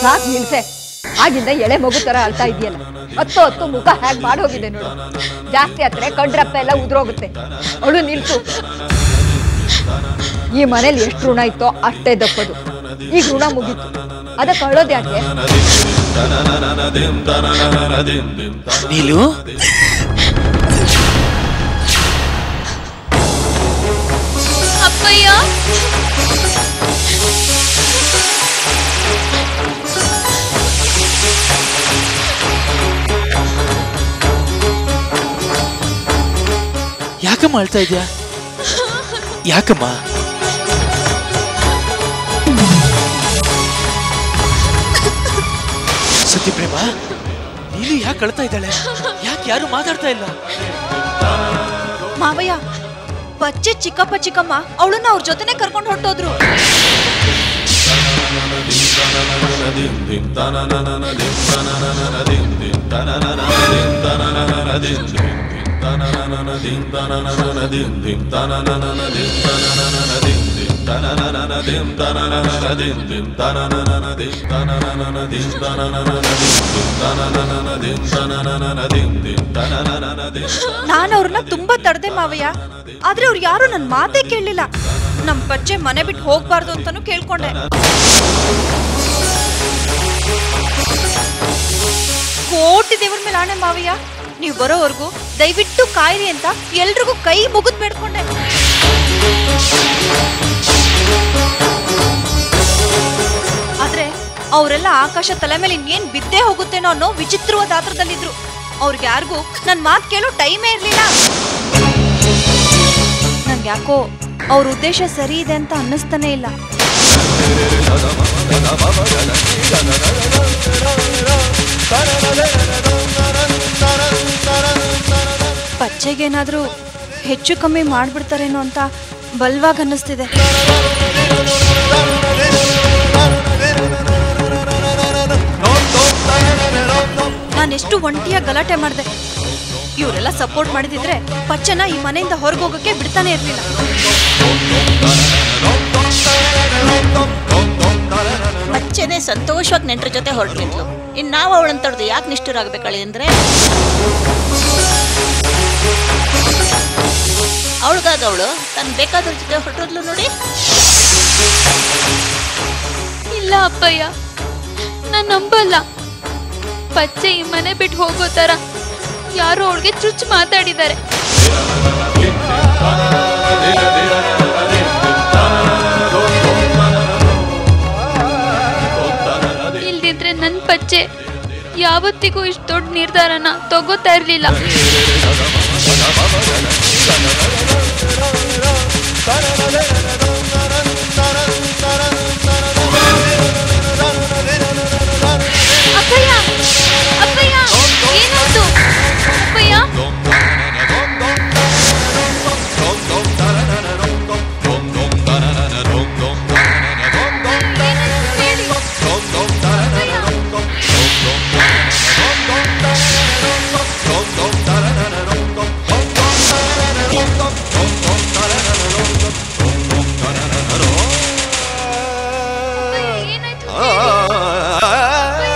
ಸಾಕ್ ನಿಲ್ಸೆ ಆಗಿಂದ ಎಳೆ ಮಗು ತರ ಅಳ್ತಾ ಇದೆಯಲ್ಲ ಹತ್ತು ಹತ್ತು ಮುಖ ಹ್ಯಾಗ್ ಮಾಡೋಗಿದೆ ನೋಡು ಜಾಸ್ತಿ ಹತ್ರ ಕಂಡ್ರಪ್ಪ ಎಲ್ಲ ಉದ್ರೋಗುತ್ತೆ ಅವಳು ನಿಲ್ಸು ಈ ಮನೇಲಿ ಎಷ್ಟು ಋಣ ಇತ್ತೋ ಅಷ್ಟೇ ದಪ್ಪದು ಈಗ ಋಣ ಮುಗೀತು ಅದಕ್ಕೆ ಅಳೋದು ಯಾಕೆ ನೀಲು ಅಪ್ಪಯ್ಯ ಯಾಕಮ್ಮ ಅಳ್ತಾ ಇದ್ಯಾ ಯಾಕಮ್ಮ ಸತ್ಯಪ್ರೇಮ ನೀನು ಯಾಕೆ ಅಳ್ತಾ ಇದ್ದಾಳೆ ಯಾಕೆ ಯಾರು ಮಾತಾಡ್ತಾ ಇಲ್ಲ ಮಾವಯ್ಯ ಬಚ್ಚೆ ಚಿಕ್ಕಪ್ಪ ಚಿಕ್ಕಮ್ಮ ಅವಳನ್ನ ಅವ್ರ ಜೊತೆನೆ ಕರ್ಕೊಂಡು ಹೊರಟೋದ್ರು ನಾನು ಅವ್ರನ್ನ ತುಂಬಾ ತಡ್ದೆ ಮಾವಯ್ಯ ಆದ್ರೆ ಅವ್ರು ಯಾರು ನನ್ ಮಾತೇ ಕೇಳಲಿಲ್ಲ ನಮ್ ಬಚ್ಚೆ ಮನೆ ಬಿಟ್ಟು ಹೋಗ್ಬಾರ್ದು ಅಂತಾನು ಕೇಳ್ಕೊಂಡೆ ಕೋಟಿ ದೇವ್ರ ಮೇಲೆ ಆಣೆ ಮಾವಯ್ಯ ನೀವು ಬರೋವರೆಗೂ ದಯವಿಟ್ಟು ಕಾಯಿರಿ ಅಂತ ಎಲ್ರಿಗೂ ಕೈ ಮುಗಿದ್ ಬೇಡ್ಕೊಂಡೆ ಆದ್ರೆ ಅವರೆಲ್ಲ ಆಕಾಶ ತಲೆ ಮೇಲೆ ಇನ್ನೇನ್ ಬಿದ್ದೇ ಹೋಗುತ್ತೇನೋ ಅನ್ನೋ ವಿಚಿತ್ರವಾದ ಆತ್ರದಲ್ಲಿದ್ರು ಅವ್ರಿಗೆ ಯಾರಿಗೂ ನನ್ ಮಾತ್ ಕೇಳೋ ಟೈಮೇ ಇರ್ಲಿಲ್ಲ ನಂಗೆ ಯಾಕೋ ಅವ್ರ ಉದ್ದೇಶ ಸರಿ ಇದೆ ಅಂತ ಅನ್ನಿಸ್ತಾನೆ ಇಲ್ಲ ಬಚ್ಚೆಗೇನಾದ್ರೂ ಹೆಚ್ಚು ಕಮ್ಮಿ ಮಾಡ್ಬಿಡ್ತಾರೇನೋ ಅಂತ ಬಲ್ವಾಗ ಅನ್ನಿಸ್ತಿದೆ ನಾನೆಷ್ಟು ಒಂಟಿಯಾಗಿ ಗಲಾಟೆ ಮಾಡಿದೆ ಇವರೆಲ್ಲ ಸಪೋರ್ಟ್ ಮಾಡಿದಿದ್ರೆ ಪಚ್ಚನ ಈ ಮನೆಯಿಂದ ಹೊರಗೋಗಕ್ಕೆ ಬಿಡ್ತಾನೆ ಇರ್ಲಿಲ್ಲ ಬಚ್ಚೆನೆ ಸಂತೋಷವಾಗಿ ನೆಂಟ್ರ ಜೊತೆ ಹೊರಟಿದ್ಲು ಇನ್ನು ನಾವು ಅವಳನ್ನ ತಡೆದು ಯಾಕೆ ನಿಷ್ಠುರಾಗಬೇಕಳಿ ಅಂದ್ರೆ ಅವಳಿಗಾದವಳು ತನ್ನ ಬೇಕಾದ್ರ ಜೊತೆ ಹೊರಟೋದ್ಲು ನೋಡಿ ಇಲ್ಲ ಅಪ್ಪಯ್ಯ ನಾನ್ ನಂಬಲ್ಲ ಪಚ್ಚೆ ಈ ಮನೆ ಬಿಟ್ಟು ಹೋಗೋ ತರ ಯಾರೋ ಅವಳಿಗೆ ಚುಚ್ಚು ಮಾತಾಡಿದ್ದಾರೆ ಇಲ್ದಿದ್ರೆ ನನ್ ಪಚ್ಚೆ ಯಾವತ್ತಿಗೂ ಇಷ್ಟು ದೊಡ್ಡ ನಿರ್ಧಾರನ ತಗೋತಾ ಇರ್ಲಿಲ್ಲ ಅಪ್ಪಯ್ಯ ಅಪ್ಪಯ್ಯ ಏನಾಯ್ತು ಅಪ್ಪಯ್ಯ ಏನಾಯ್ತು ಹೇಳಿ. ಅಪ್ಪಯ್ಯ. ಅಪ್ಪಯ್ಯ, ಏನಾಯ್ತು ಹೇಳಿ.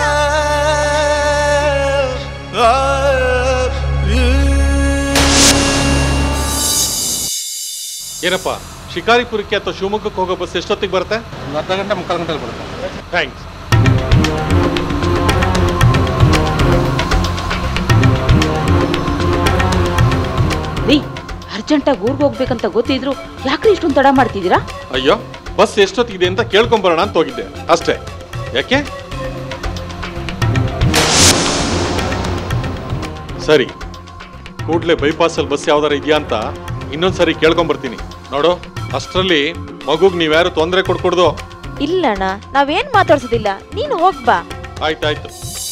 ಏನಪ್ಪ ಶಿಕಾರಿಪುರಕ್ಕೆ ಅಥವಾ ಶಿವಮೊಗ್ಗಕ್ಕೆ ಹೋಗೋ ಬಸ್ ಎಷ್ಟೊತ್ತಿಗೆ ಬರುತ್ತೆ ಒಂದು ಅರ್ಧ ಗಂಟೆ ಮುಕ್ಕಾಲು ಗಂಟೆಲಿ ಬರುತ್ತೆ ಥ್ಯಾಂಕ್ಸ್ ರೀ ಅರ್ಜೆಂಟಾಗಿ ಊರಿಗೆ ಹೋಗ್ಬೇಕಂತ ಗೊತ್ತಿದ್ರು ಯಾಕ್ರಿ ಇಷ್ಟೊಂದು ತಡ ಮಾಡ್ತಿದ್ದೀರಾ ಅಯ್ಯೋ ಬಸ್ ಎಷ್ಟೊತ್ತಿಗಿದೆ ಅಂತ ಕೇಳ್ಕೊಂಬರೋಣ ಅಂತ ಹೋಗಿದ್ದೆ ಅಷ್ಟೇ ಯಾಕೆ ಸರಿ ಕೂಡ್ಲೆ ಬೈಪಾಸಲ್ಲಿ ಬಸ್ ಯಾವ್ದಾರ ಇದೆಯಾ ಅಂತ ಇನ್ನೊಂದ್ಸರಿ ಕೇಳ್ಕೊಂಬರ್ತೀನಿ ನೋಡು ಅಷ್ಟರಲ್ಲಿ ಮಗುಗ್ ನೀವ್ಯಾರು ತೊಂದರೆ ಕೊಡ್ಕೊಡ್ದು ಇಲ್ಲಣ್ಣ ನಾವೇನ್ ಮಾತಾಡ್ಸೋದಿಲ್ಲ ನೀನು ಹೋಗ್ಬಾ ಆಯ್ತಾಯ್ತು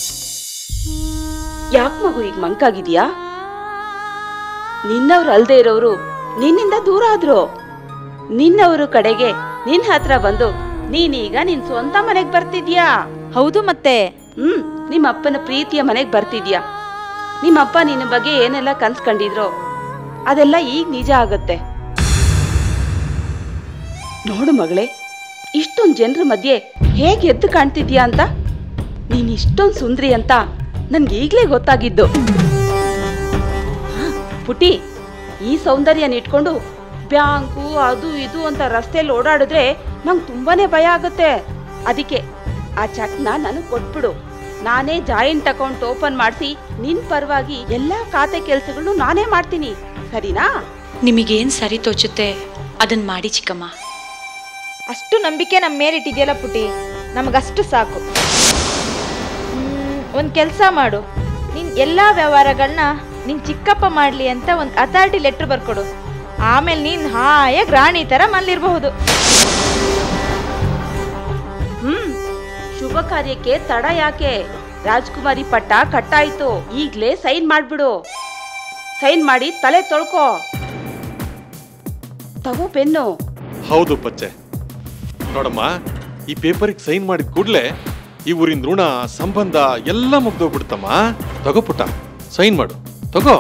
ಯಾಕೆ ಮಗು ಈಗ ಮಂಕಾಗಿದ್ಯಾ ನಿನ್ನವ್ರು ಅಲ್ದೇ ಇರೋರು ನಿನ್ನಿಂದ ದೂರ ಆದ್ರು ನಿನ್ನವರು ಕಡೆಗೆ ನಿನ್ ಹತ್ರ ಬಂದು ನೀನೀಗ ನಿನ್ ಸ್ವಂತ ಮನೆಗ್ ಬರ್ತಿದ್ಯಾ ಹೌದು ಮತ್ತೆ ಹ್ಮ್ ನಿಮ್ಮ ಅಪ್ಪನ ಪ್ರೀತಿಯ ಮನೆಗ್ ಬರ್ತಿದ್ಯಾ ನಿಮ್ಮಪ್ಪ ನಿನ್ನ ಬಗ್ಗೆ ಏನೆಲ್ಲ ಕನ್ಸ್ ಕಂಡಿದ್ರೋ ಅದೆಲ್ಲ ಈಗ ನಿಜ ಆಗತ್ತೆ ನೋಡು ಮಗಳೇ ಇಷ್ಟೊಂದ್ ಜನರ ಮಧ್ಯೆ ಹೇಗೆ ಎದ್ದು ಕಾಣ್ತಿದ್ಯಾ ಅಂತ ನೀನ್ ಇಷ್ಟೊಂದು ಸುಂದ್ರಿ ಅಂತ ನನ್ಗೆ ಈಗ್ಲೇ ಗೊತ್ತಾಗಿದ್ದು ಹಾ, ಪುಟಿ ಈ ಸೌಂದರ್ಯನ ಇಟ್ಕೊಂಡು ಬ್ಯಾಂಕು ಅದು ಇದು ಅಂತ ರಸ್ತೆಯಲ್ಲಿ ಓಡಾಡಿದ್ರೆ ನಂಗೆ ತುಂಬಾನೇ ಭಯ ಆಗುತ್ತೆ ಅದಕ್ಕೆ ಆ ಚೆಕ್ನ ನನಗೆ ಕೊಟ್ಬಿಡು ನಾನೇ ಜಾಯಿಂಟ್ ಅಕೌಂಟ್ ಓಪನ್ ಮಾಡಿಸಿ ನಿನ್ ಪರವಾಗಿ ಎಲ್ಲಾ ಖಾತೆ ಕೆಲಸಗಳನ್ನು ನಾನೇ ಮಾಡ್ತೀನಿ ಸರಿನಾ ನಿಮಗೇನ್ ಸರಿ ತೋಚುತ್ತೆ ಅದನ್ನ ಮಾಡಿ ಚಿಕ್ಕಮ್ಮ ಅಷ್ಟು ನಂಬಿಕೆ ನಮ್ಮ ಮೇಲಿಟ್ಟಿದೆಯಲ್ಲ ಪುಟಿ ನಮಗಷ್ಟು ಸಾಕು ಒಂದು ಕೆಲಸ ಮಾಡು ನಿನ್ ಎಲ್ಲ ವ್ಯವಹಾರಗಳನ್ನ ನಿನ್ ಚಿಕ್ಕಪ್ಪ ಮಾಡಲಿ ಅಂತ ಒಂದು ಅಥಾರಿಟಿ ಲೆಟ್ರ್ ಬರ್ಕೊಡು ಆಮೇಲೆ ನೀನು ಹಾಯಾಗಿ ರಾಣಿ ಥರ ಮಲ್ಲಿರಬಹುದು ಹ್ಮ್ ಶುಭ ಕಾರ್ಯಕ್ಕೆ ತಡ ಯಾಕೆ ರಾಜ್ಕುಮಾರಿ ಪಟ್ಟ ಕಟ್ಟಾಯ್ತು ಈಗ್ಲೇ ಸೈನ್ ಮಾಡ್ಬಿಡು ಸೈನ್ ಮಾಡಿ ತಲೆ ತೊಳ್ಕೊ ತಗೋ ಪೆನ್ನು ಹೌದು ಪಚ್ಚೆ ನೋಡಮ್ಮ ಈ ಪೇಪರಿಗೆ ಸೈನ್ ಮಾಡಿದ ಕೂಡಲೇ ಈ ಊರಿನ ಋಣ ಸಂಬಂಧ ಎಲ್ಲ ಮುಗ್ದೋಗ್ಬಿಡ್ತಮ್ಮ ತಗೋ ಪುಟ್ಟ ಸೈನ್ ಮಾಡು ತಗೋ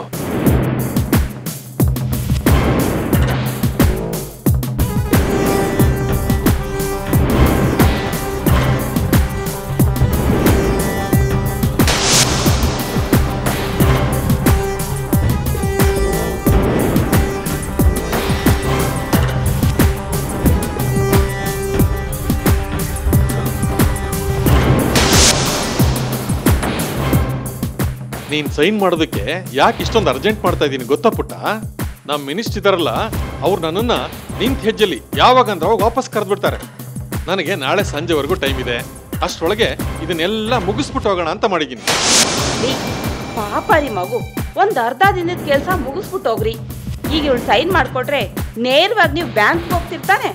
ನೀನ್ ಸೈನ್ ಮಾಡೋದಕ್ಕೆ ಯಾಕೆ ಇಷ್ಟೊಂದು ಅರ್ಜೆಂಟ್ ಮಾಡ್ತಾ ಇದ್ದೀನಿ ಗೊತ್ತಾ ಪುಟ್ಟ ನಮ್ಮ ಮಿನಿಸ್ಟರ್ ಇದಾರಲ್ಲ ಅವ್ರು ನನ್ನನ್ನ ನಿಂತ ಹೆಜ್ಜೆಲಿ ಯಾವಾಗ ಅಂದ್ರೆ ಅವಾಗ ವಾಪಸ್ ಕರೆದ್ಬಿಡ್ತಾರೆ ನನಗೆ ನಾಳೆ ಸಂಜೆವರೆಗೂ ಟೈಮ್ ಇದೆ ಅಷ್ಟರೊಳಗೆ ಇದನ್ನೆಲ್ಲ ಮುಗಿಸ್ಬಿಟ್ಟು ಹೋಗೋಣ ಅಂತ ಮಾಡಿದ್ದೀನಿ ರೀ, ಪಾಪ ರೀ ಮಗು ಒಂದ್ ಅರ್ಧ ದಿನದ ಕೆಲಸ ಮುಗಿಸ್ಬಿಟ್ಟು ಹೋಗ್ರಿ ಈಗ ಇವಳು ಸೈನ್ ಮಾಡ್ಕೊಟ್ರೆ ನೇರವಾಗಿ ನೀವು ಬ್ಯಾಂಕ್ ಹೋಗ್ತಿರ್ತಾನೆ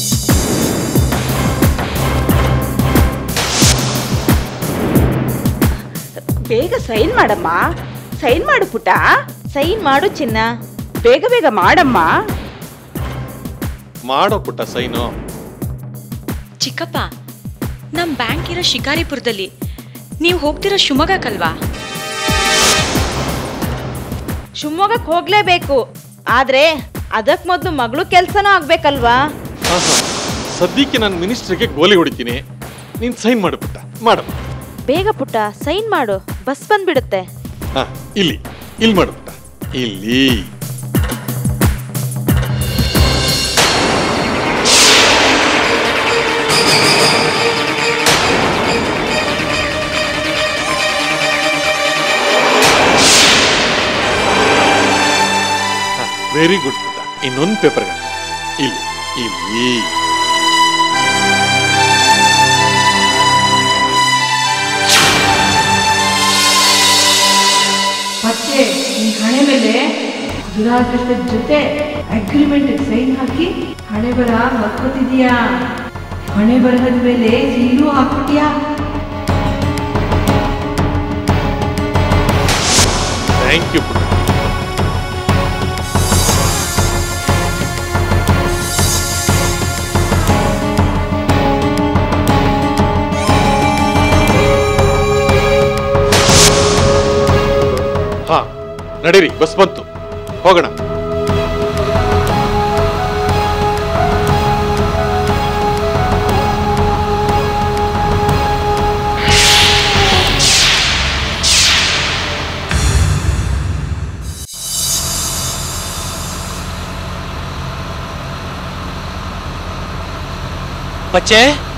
ಬೇಗ ಸೈನ್ ಮಾಡಮ್ಮ ಸೈನ್ ಮಾಡು ಪುಟ್ಟ ಸೈನ್ ಮಾಡು ಚಿನ್ನ ಬೇಗ ಬೇಗ ಮಾಡಮ್ಮ ಮಾಡೋ ಪುಟ್ಟ ಸೈನು ಚಿಕ್ಕಪ್ಪ ನಮ್ ಬ್ಯಾಂಕ್ ಇರೋ ಶಿಕಾರಿಪುರದಲ್ಲಿ ನೀವು ಹೋಗ್ತಿರೋ ಶಿವಮೊಗ್ಗಕ್ಕಲ್ವಾ ಶಿವಮೊಗ್ಗಕ್ಕೆ ಹೋಗ್ಲೇಬೇಕು ಆದ್ರೆ ಅದಕ್ ಮೊದಲು ಮಗಳು ಕೆಲ್ಸನೂ ಆಗ್ಬೇಕಲ್ವಾ ಹಾ ಹಾ ಸದ್ಯಕ್ಕೆ ನಾನು ಮಿನಿಸ್ಟ್ರಿಗೆ ಗೋಲಿ ಹೊಡಿತೀನಿ ನೀನ್ ಸೈನ್ ಮಾಡು ಪುಟ್ಟ ಮಾಡಮ್ಮ ಬೇಗ ಪುಟ್ಟ ಸೈನ್ ಮಾಡು ಬಸ್ ಬಂದ್ಬಿಡುತ್ತೆ ಹಾ ಇಲ್ಲಿ ಇಲ್ಲಿ ಮಾಡು ಪುಟ್ಟ ಇಲ್ಲಿ ವೆರಿ ಗುಡ್ ಪುಟ್ಟ ಇನ್ನೊಂದು ಪೇಪರ್ ಇಲ್ಲಿ ಇಲ್ಲಿ ಮತ್ತೆ ಈ ಹಣೆ ಮೇಲೆ ದುರಾದೃಷ್ಟದ ಜೊತೆ ಅಗ್ರಿಮೆಂಟ್ ಸೈನ್ ಹಾಕಿ ಹಣೆ ಬರ ಹಾಕೋತಿದ್ಯಾ ಹಣೆ ಬರಹದ ಮೇಲೆ ಸೀಲು ಹಾಕ್ಬಿಟ್ಯಾ ಥ್ಯಾಂಕ್ ಯು ಪುಟ್ಟ ಹಾ ನಡೀರಿ ಬಸ್ ಬಂತು ಹೋಗೋಣ ಬಚ್ಚೆ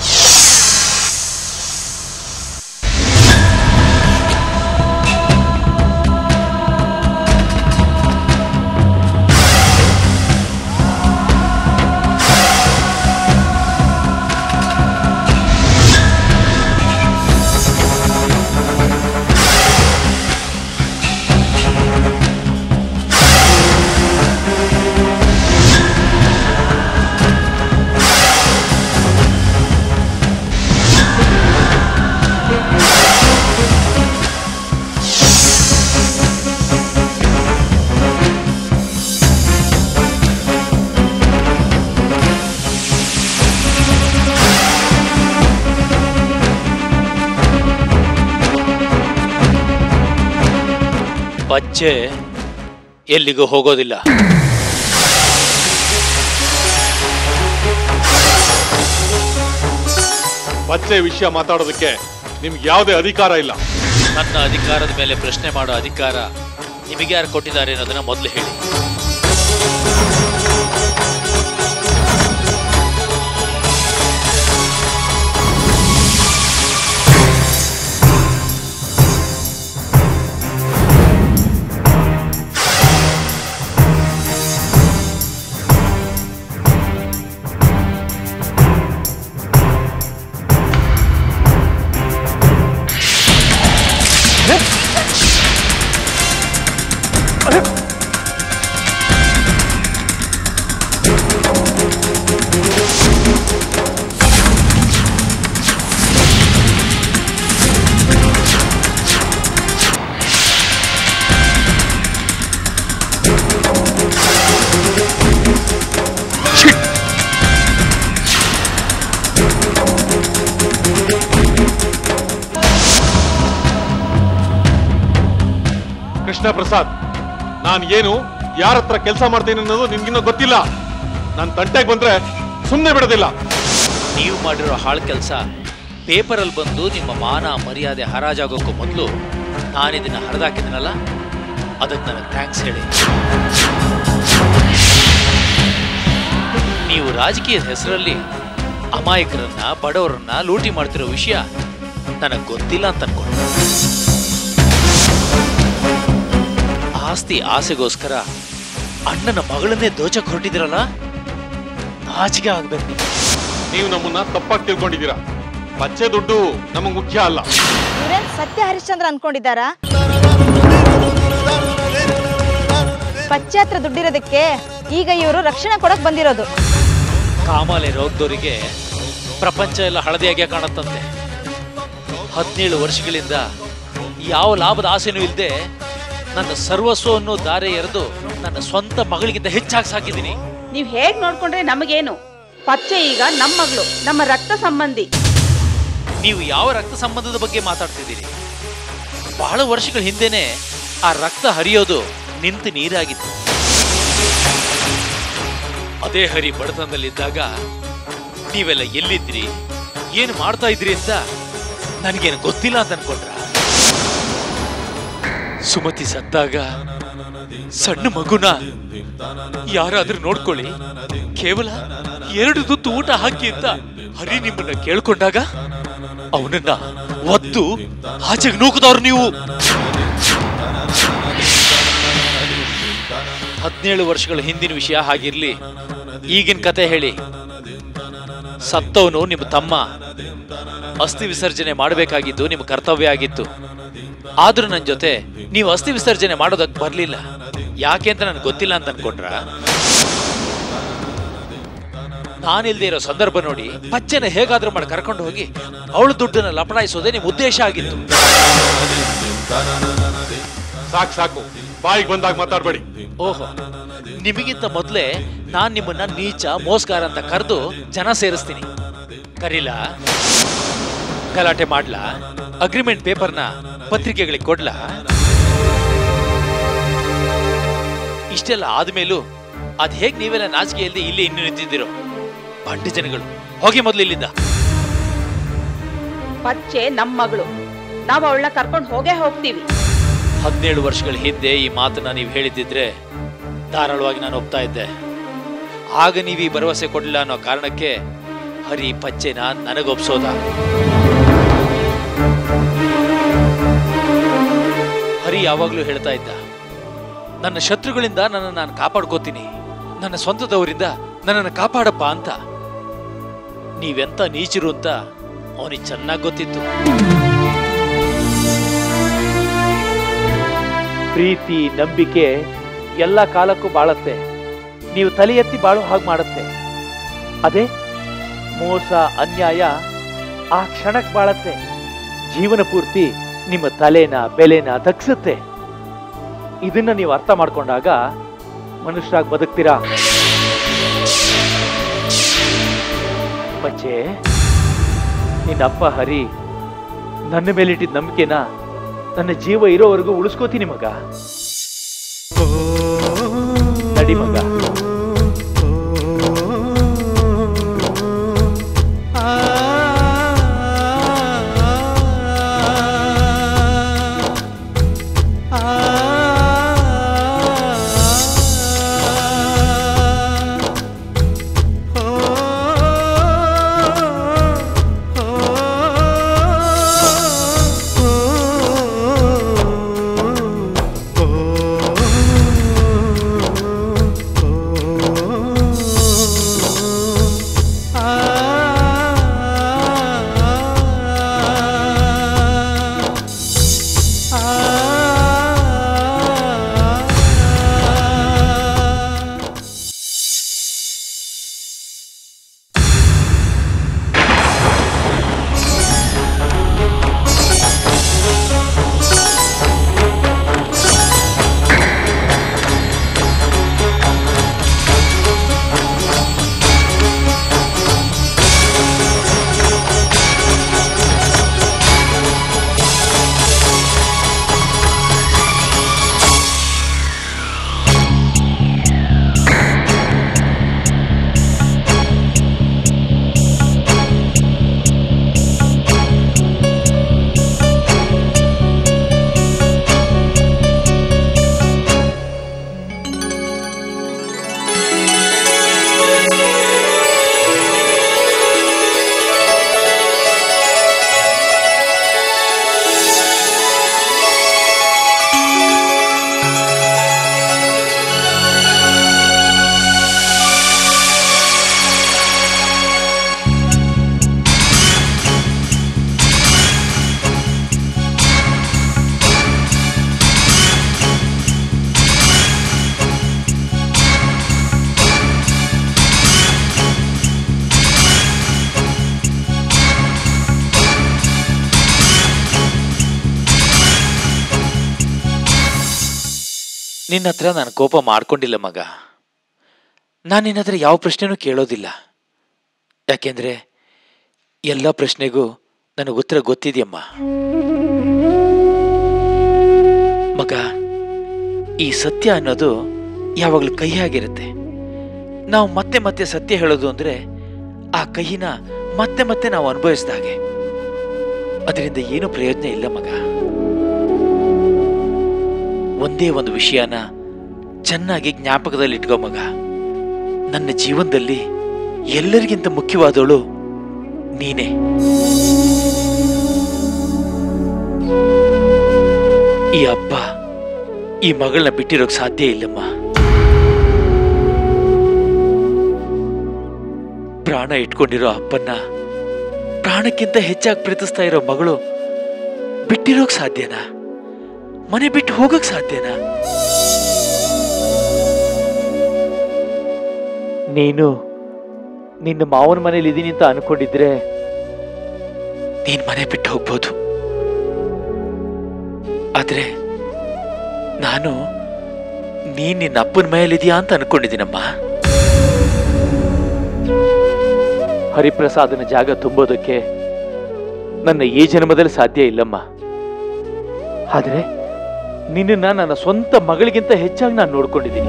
ಬಚ್ಚೆ ಎಲ್ಲಿಗೂ ಹೋಗೋದಿಲ್ಲ ಬಚ್ಚೆ ವಿಷಯ ಮಾತಾಡೋದಕ್ಕೆ ನಿಮ್ಗೆ ಯಾವುದೇ ಅಧಿಕಾರ ಇಲ್ಲ ನನ್ನ ಅಧಿಕಾರದ ಮೇಲೆ ಪ್ರಶ್ನೆ ಮಾಡೋ ಅಧಿಕಾರ ನಿಮಗೆ ಯಾರು ಕೊಟ್ಟಿದ್ದಾರೆ ಅನ್ನೋದನ್ನ ಮೊದಲು ಹೇಳಿ ಕೃಷ್ಣ ಪ್ರಸಾದ್ ನಾನು ಏನು ಯಾರ ಹತ್ರ ಕೆಲಸ ಮಾಡ್ತೀನಿ ಅನ್ನೋದು ನಿಮ್ಗಿನ್ನೂ ಗೊತ್ತಿಲ್ಲ ನನ್ನ ತಂಟೆಗೆ ಬಂದ್ರೆ ಸುಮ್ಮನೆ ಬಿಡೋದಿಲ್ಲ ನೀವು ಮಾಡಿರೋ ಹಾಳು ಕೆಲಸ ಪೇಪರಲ್ಲಿ ಬಂದು ನಿಮ್ಮ ಮಾನ ಮರ್ಯಾದೆ ಹರಾಜಾಗೋಕ್ಕೂ ಮೊದಲು ನಾನಿದನ್ನ ಹರಿದಾಕಿದ್ನಲ್ಲ ಅದಕ್ಕೆ ನನಗೆ ಥ್ಯಾಂಕ್ಸ್ ಹೇಳಿ ನೀವು ರಾಜಕೀಯದ ಹೆಸರಲ್ಲಿ ಅಮಾಯಕರನ್ನ ಬಡವರನ್ನ ಲೂಟಿ ಮಾಡ್ತಿರೋ ವಿಷಯ ನನಗೆ ಗೊತ್ತಿಲ್ಲ ಅಂತ ಅನ್ಕೊಂಡೆ ಆಸ್ತಿ ಆಸೆಗೋಸ್ಕರ ಅಣ್ಣನ ಮಗಳನ್ನೇ ದೋಚಕ್ ಹೊರಟಿದಿರಲ್ಲ ನಾಚಿಕೆ ಆಗ್ಬೇಕು ನಿಮ್ಗೆ. ನೀವು ನಮ್ಮನ್ನ ತಪ್ಪಾಗಿ ತಿಳ್ಕೊಂಡಿದ್ದೀರಾ ಪಚ್ಚೆ ದುಡ್ಡು ನಮಗ್ ಮುಖ್ಯ ಅಲ್ಲ ಇವ್ರೇನ್ ಸತ್ಯ ಹರಿಶ್ಚಂದ್ರ ಅನ್ಕೊಂಡಿದ್ದಾರಾ ಪಚ್ಚೆ ಹತ್ರ ದುಡ್ಡಿರೋದಕ್ಕೆ ಈಗ ಇವರು ರಕ್ಷಣೆ ಕೊಡಕ್ ಬಂದಿರೋದು ಕಾಮಾಲೆ ರೋಗದವರಿಗೆ ಪ್ರಪಂಚ ಎಲ್ಲ ಹಳದಿಯಾಗೆ ಕಾಣುತ್ತಂತೆ ಹದಿನೇಳು ವರ್ಷಗಳಿಂದ ಯಾವ ಲಾಭದ ಆಸೆನೂ ಇಲ್ಲದೆ ನನ್ನ ಸರ್ವಸ್ವವನ್ನು ದಾರೆ ಎರೆದು ನನ್ನ ಸ್ವಂತ ಮಗಳಿಗಿಂತ ಹೆಚ್ಚಾಗಿ ಸಾಕಿದ್ದೀನಿ ನೀವ್ ಹೇಗ್ ನೋಡ್ಕೊಂಡ್ರೆ ನಮಗೇನು ಪಚ್ಚೆ ಈಗ ನಮ್ಮ ಮಗಳು ನಮ್ಮ ರಕ್ತ ಸಂಬಂಧಿ ನೀವು ಯಾವ ರಕ್ತ ಸಂಬಂಧದ ಬಗ್ಗೆ ಮಾತಾಡ್ತಿದ್ದೀರಿ ಬಹಳ ವರ್ಷಗಳ ಹಿಂದೆನೆ ಆ ರಕ್ತ ಹರಿಯೋದು ನಿಂತು ನೀರಾಗಿತ್ತು ಅದೇ ಹರಿ ಬಡತನದಲ್ಲಿದ್ದಾಗ ನೀವೆಲ್ಲ ಎಲ್ಲಿದ್ರಿ ಏನು ಮಾಡ್ತಾ ಇದ್ರಿ ಅಂತ ನನಗೇನು ಗೊತ್ತಿಲ್ಲ ಅಂತ ಅನ್ಕೊಂಡ್ರ ಸುಮತಿ ಸತ್ತಾಗ ಸಣ್ಣ ಮಗುನ ಯಾರಾದ್ರೂ ನೋಡ್ಕೊಳ್ಳಿ ಕೇವಲ ಎರಡು ತುತ್ತು ಊಟ ಹಾಕಿ ಅಂತ ಹರಿ ನಿಮ್ಮನ್ನ ಕೇಳ್ಕೊಂಡಾಗ ಅವನನ್ನ ಒದ್ದು ಆಚೆಗೆ ನೂಕದವ್ರು ನೀವು ಹದಿನೇಳು ವರ್ಷಗಳ ಹಿಂದಿನ ವಿಷಯ ಹಾಗಿರ್ಲಿ ಈಗಿನ ಕತೆ ಹೇಳಿ ಸತ್ತವನು ನಿಮ್ಮ ತಮ್ಮ ಅಸ್ಥಿ ವಿಸರ್ಜನೆ ಮಾಡಬೇಕಾಗಿದ್ದು ನಿಮ್ಮ ಕರ್ತವ್ಯ ಆಗಿತ್ತು ಆದ್ರೂ ನನ್ನ ಜೊತೆ ನೀವು ಅಸ್ಥಿ ವಿಸರ್ಜನೆ ಮಾಡೋದಕ್ಕೆ ಬರ್ಲಿಲ್ಲ ಯಾಕೆ ಅಂತ ನನಗೆ ಗೊತ್ತಿಲ್ಲ ಅಂತ ಅನ್ಕೊಂಡ್ರ ನಾನಿಲ್ದೇ ಇರೋ ಸಂದರ್ಭ ನೋಡಿ ಪಚ್ಚೆನ ಹೇಗಾದ್ರೂ ಮಾಡಿ ಕರ್ಕೊಂಡು ಹೋಗಿ ಅವಳ ದುಡ್ಡನ್ನ ಲಪಡಾಯಿಸೋದೇ ನಿಮ್ಮ ಉದ್ದೇಶ ಆಗಿತ್ತು ಸಾಕು ಸಾಕು ಬಾಯಿಗೆ ಬಂದಾಗ ಮಾತಾಡ್ಬೇಡಿ ಓಹೋ ನಿಮಗಿಂತ ಮೊದಲೇ ನಾನ್ ನಿಮ್ಮನ್ನ ನೀಚ ಮೋಸ್ಗಾರ ಅಂತ ಕರೆದು ಜನ ಸೇರಿಸ್ತೀನಿ ಕರೀಲ ಗಲಾಟೆ ಮಾಡ್ಲಾ ಅಗ್ರಿಮೆಂಟ್ ಪೇಪರ್ನ ಪತ್ರಿಕೆಗಳಿಗೆ ಕೊಡ್ಲಾ ಇಷ್ಟೆಲ್ಲ ಆದ್ಮೇಲೂ ಅದ್ ಹೇಗ್ ನೀವೆಲ್ಲ ನಾಚಿಕೆ ಇಲ್ಲದೆ ಇಲ್ಲಿ ಇನ್ನು ನಿಂತಿದ್ದೀರೋ ಬಂಡಿ ಜನಗಳು ಹೋಗಿ ಮೊದಲು ಇಲ್ಲಿಂದ ಪಚ್ಚೆ ನಮ್ಮ ಮಗಳು ನಾವು ಅವಳನ್ನ ಕರ್ಕೊಂಡು ಹೋಗೇ ಹೋಗ್ತೀವಿ ಹದಿನೇಳು ವರ್ಷಗಳ ಹಿಂದೆ ಈ ಮಾತನ್ನ ನೀವು ಹೇಳಿದ್ದಿದ್ರೆ ಧಾರಾಳವಾಗಿ ನಾನು ಒಪ್ತಾ ಇದ್ದೆ ಆಗ ನೀವು ಈ ಭರವಸೆ ಕೊಡಲಿಲ್ಲ ಅನ್ನೋ ಕಾರಣಕ್ಕೆ ಹರಿ ಪಚ್ಚೆನ ನನಗೊಪ್ಸೋದ ಹರಿ ಯಾವಾಗಲೂ ಹೇಳ್ತಾ ಇದ್ದ ನನ್ನ ಶತ್ರುಗಳಿಂದ ನನ್ನ ನಾನು ಕಾಪಾಡ್ಕೋತೀನಿ ನನ್ನ ಸ್ವಂತದವರಿಂದ ನನ್ನನ್ನು ಕಾಪಾಡಪ್ಪ ಅಂತ ನೀವೆಂತ ನೀಚರು ಅಂತ ಅವನಿಗೆ ಚೆನ್ನಾಗಿ ಗೊತ್ತಿತ್ತು ಪ್ರೀತಿ ನಂಬಿಕೆ ಎಲ್ಲ ಕಾಲಕ್ಕೂ ಬಾಳತ್ತೆ ನೀವು ತಲೆ ಎತ್ತಿ ಬಾಳೋ ಹಾಗೆ ಮಾಡುತ್ತೆ ಅದೇ ಮೋಸ ಅನ್ಯಾಯ ಆ ಕ್ಷಣಕ್ಕೆ ಬಾಳತ್ತೆ ಜೀವನ ಪೂರ್ತಿ ನಿಮ್ಮ ತಲೆನ ಬೆಲೆನ ದಕ್ಸುತ್ತೆ ಇದನ್ನ ನೀವು ಅರ್ಥ ಮಾಡ್ಕೊಂಡಾಗ ಮನುಷ್ಯರಾಗಿ ಬದುಕ್ತೀರಾ ಬಚ್ಚೆ ನಿನ್ನಪ್ಪ ಹರಿ ನನ್ನ ಮೇಲಿಟ್ಟಿದ್ದ ನಂಬಿಕೆನ ನನ್ನ ಜೀವ ಇರೋವರೆಗೂ ಉಳಿಸ್ಕೋತೀನಿ ಮಗ ನಡಿ ಮಗ ಆ ನಿನ್ನ ಹತ್ರ ನಾನು ಕೋಪ ಮಾಡ್ಕೊಂಡಿಲ್ಲ ಮಗ ನಾನು ನಿನ್ನ ಹತ್ರ ಯಾವ ಪ್ರಶ್ನೆನೂ ಕೇಳೋದಿಲ್ಲ ಯಾಕೆಂದ್ರೆ ಎಲ್ಲ ಪ್ರಶ್ನೆಗೂ ನನಗೆ ಉತ್ತರ ಗೊತ್ತಿದೆಯಮ್ಮ ಮಗ ಈ ಸತ್ಯ ಅನ್ನೋದು ಯಾವಾಗಲೂ ಕಹಿಯಾಗಿರುತ್ತೆ ನಾವು ಮತ್ತೆ ಮತ್ತೆ ಸತ್ಯ ಹೇಳೋದು ಅಂದ್ರೆ ಆ ಕಹಿನ ಮತ್ತೆ ಮತ್ತೆ ನಾವು ಅನುಭವಿಸಿದಾಗೆ ಅದರಿಂದ ಏನು ಪ್ರಯೋಜನ ಇಲ್ಲ ಮಗ ಒಂದೇ ಒಂದು ವಿಷಯನ ಚೆನ್ನಾಗಿ ಜ್ಞಾಪಕದಲ್ಲಿ ಇಟ್ಕೋ ಮಗ ನನ್ನ ಜೀವನದಲ್ಲಿ ಎಲ್ಲರಿಗಿಂತ ಮುಖ್ಯವಾದವಳು ನೀನೇ ಈ ಅಪ್ಪ ಈ ಮಗಳನ್ನ ಬಿಟ್ಟಿರೋಕ್ ಸಾಧ್ಯ ಇಲ್ಲಮ್ಮ ಪ್ರಾಣ ಇಟ್ಕೊಂಡಿರೋ ಅಪ್ಪನ್ನ ಪ್ರಾಣಕ್ಕಿಂತ ಹೆಚ್ಚಾಗಿ ಪ್ರೀತಿಸ್ತಾ ಇರೋ ಮಗಳು ಬಿಟ್ಟಿರೋಕ್ ಸಾಧ್ಯನಾ ಮನೆ ಬಿಟ್ಟು ಹೋಗಕ್ ಸಾಧ್ಯನಾ ನೀನು ನಿನ್ನ ಮಾವನ ಮನೇಲಿ ಇದೀನಿ ಅಂತ ಅನ್ಕೊಂಡಿದ್ರೆ ನೀನ್ ಮನೆ ಬಿಟ್ಟು ಹೋಗ್ಬೋದು ಆದ್ರೆ ನಾನು ನೀನ್ ನಿನ್ನ ಅಪ್ಪನ ಮನೇಲಿದೀಯಾ ಅಂತ ಅನ್ಕೊಂಡಿದ್ದೀನಮ್ಮ ಹರಿಪ್ರಸಾದನ ಜಾಗ ತುಂಬೋದಕ್ಕೆ ನನ್ನ ಈ ಜನ್ಮದಲ್ಲಿ ಸಾಧ್ಯ ಇಲ್ಲಮ್ಮ ಆದ್ರೆ ನಿನ್ನ ನನ್ನ ಸ್ವಂತ ಮಗಳಿಗಿಂತ ಹೆಚ್ಚಾಗಿ ನಾನು ನೋಡ್ಕೊಂಡಿದ್ದೀನಿ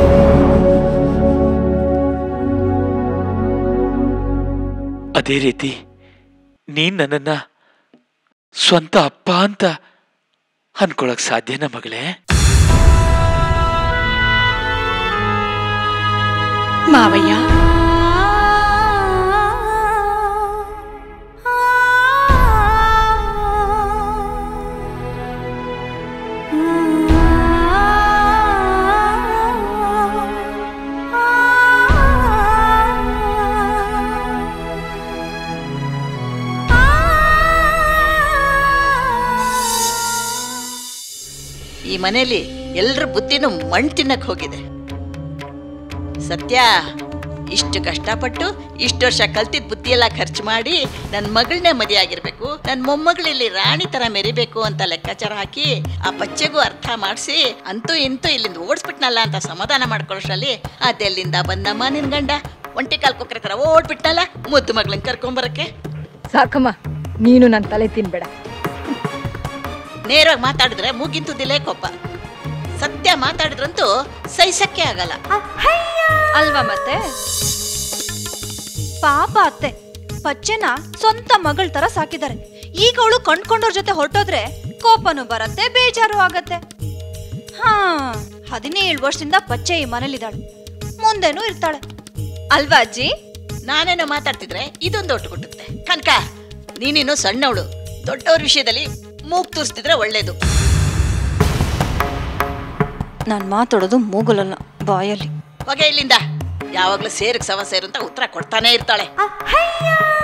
ಅದೇ ರೀತಿ ನೀನ್ ನನ್ನನ್ನ ಸ್ವಂತ ಅಪ್ಪ ಅಂತ ಅನ್ಕೊಳಕ್ ಸಾಧ್ಯನಾ ಮಗಳೇ ಮಾವಯ್ಯ ಈ ಮನೆಯಲ್ಲಿ ಎಲ್ರ ಬುದ್ಧಿನೂ ಮಣ್ಣು ತಿನ್ನಕ್ ಹೋಗಿದೆ ಸತ್ಯ ಇಷ್ಟು ಕಷ್ಟಪಟ್ಟು ಇಷ್ಟು ವರ್ಷ ಕಲ್ತಿದ್ ಬುದ್ಧಿ ಎಲ್ಲ ಖರ್ಚು ಮಾಡಿ ನನ್ನ ಮಗಳನ್ನೇ ಮದುವೆ ಆಗಿರ್ಬೇಕು ನನ್ನ ಮೊಮ್ಮಗಳಲ್ಲಿ ರಾಣಿ ತರ ಮೆರಿಬೇಕು ಅಂತ ಲೆಕ್ಕಾಚಾರ ಹಾಕಿ ಆ ಬಚ್ಚೆಗೂ ಅರ್ಥ ಮಾಡಿಸಿ ಅಂತೂ ಇಂತೂ ಇಲ್ಲಿಂದ ಓಡಿಸ್ಬಿಟ್ನಲ್ಲ ಅಂತ ಸಮಾಧಾನ ಮಾಡ್ಕೊಳ್ಳೋಷ್ರಲ್ಲಿ ಅದೆಲ್ಲಿಂದ ಬಂದಮ್ಮ ನಿನ್ ಗಂಡ ಒಂಟಿ ಕಾಲ್ ಕೊಕ್ರೆ ತರ ಓಡ್ಬಿಟ್ನಲ್ಲ ಮುದ್ದು ಮಗಳನ್ನ ಕರ್ಕೊಂಬರಕ್ಕೆ ಸಾಕಮ್ಮ ನೀನು ನನ್ನ ತಲೆ ತಿನ್ಬೇಡ ನೇರವಾಗಿ ಮಾತಾಡಿದ್ರೆ ಮೂಗಿಂತುದಿಲ್ಲೇ ಕೋಪ ಸತ್ಯ ಮಾತಾಡಿದ್ರಂತೂ ಸಹಿಸಕ್ಕೆ ಆಗಲ್ಲ ಅಲ್ವಾ ಮತ್ತೆ ಪಾಪ ಅತ್ತೆ ಪಚ್ಚೆನ ಸ್ವಂತ ಮಗಳ ತರ ಸಾಕಿದ್ದಾರೆ ಈಗ ಅವಳು ಕಂಡ್ಕೊಂಡವ್ರ ಜೊತೆ ಹೊರಟೋದ್ರೆ ಕೋಪನೂ ಬರತ್ತೆ ಬೇಜಾರು ಆಗತ್ತೆ ಹಾ ಹದಿನೇಳು ವರ್ಷದಿಂದ ಪಚ್ಚೆ ಈ ಮನೇಲಿದ್ದಾಳೆ ಮುಂದೆನೂ ಇರ್ತಾಳೆ ಅಲ್ವಾ ಅಜ್ಜಿ ನಾನೇನೋ ಮಾತಾಡ್ತಿದ್ರೆ ಇದೊಂದು ಒಟ್ಟು ಕೊಟ್ಟುತ್ತೆ ಕನಕ ನೀನಿನ್ನು ಸಣ್ಣವಳು ದೊಡ್ಡವ್ರ ವಿಷಯದಲ್ಲಿ ಮೂಗ್ ತೂರಿಸ್ತಿದ್ರೆ ಒಳ್ಳೇದು ನಾನು ಮಾತಾಡೋದು ಮೂಗಲಲ್ಲ ಬಾಯಲ್ಲಿ ಹೊಗೆ ಇಲ್ಲಿಂದ ಯಾವಾಗ್ಲೂ ಸೇರಿಗೆ ಸವ ಸೇರು ಅಂತ ಉತ್ತರ ಕೊಡ್ತಾನೆ ಇರ್ತಾಳೆ